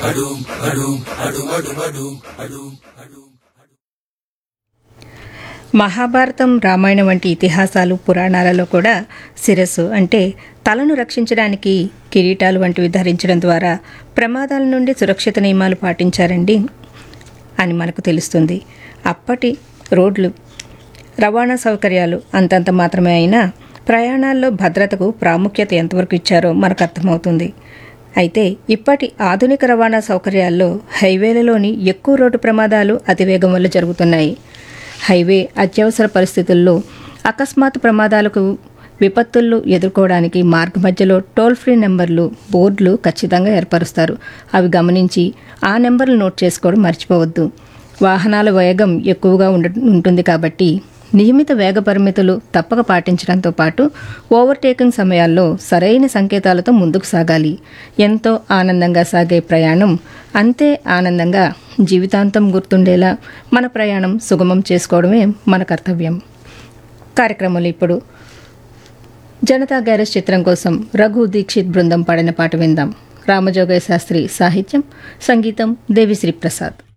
మహాభారతం రామాయణం వంటి ఇతిహాసాలు పురాణాలలో కూడా శిరస్సు అంటే తలను రక్షించడానికి కిరీటాలు వంటివి ధరించడం ద్వారా ప్రమాదాల నుండి సురక్షిత నియమాలు పాటించారండి అని మనకు తెలుస్తుంది అప్పటి రోడ్లు రవాణా సౌకర్యాలు అంతంత మాత్రమే అయినా ప్రయాణాల్లో భద్రతకు ప్రాముఖ్యత ఎంతవరకు ఇచ్చారో మనకు అర్థమవుతుంది అయితే ఇప్పటి ఆధునిక రవాణా సౌకర్యాల్లో హైవేలలోని ఎక్కువ రోడ్డు ప్రమాదాలు అతివేగం వల్ల జరుగుతున్నాయి హైవే అత్యవసర పరిస్థితుల్లో అకస్మాత్ ప్రమాదాలకు విపత్తులను ఎదుర్కోవడానికి మార్గ మధ్యలో టోల్ ఫ్రీ నెంబర్లు బోర్డులు ఖచ్చితంగా ఏర్పరుస్తారు అవి గమనించి ఆ నెంబర్లు నోట్ చేసుకోవడం మర్చిపోవద్దు వాహనాల వేగం ఎక్కువగా ఉండ ఉంటుంది కాబట్టి నియమిత వేగ పరిమితులు తప్పక పాటించడంతో పాటు ఓవర్టేకింగ్ సమయాల్లో సరైన సంకేతాలతో ముందుకు సాగాలి ఎంతో ఆనందంగా సాగే ప్రయాణం అంతే ఆనందంగా జీవితాంతం గుర్తుండేలా మన ప్రయాణం సుగమం చేసుకోవడమే మన కర్తవ్యం కార్యక్రమంలో ఇప్పుడు జనతా గ్యారేజ్ చిత్రం కోసం రఘు దీక్షిత్ బృందం పాడిన పాట విందాం రామజోగయ్య శాస్త్రి సాహిత్యం సంగీతం దేవిశ్రీ ప్రసాద్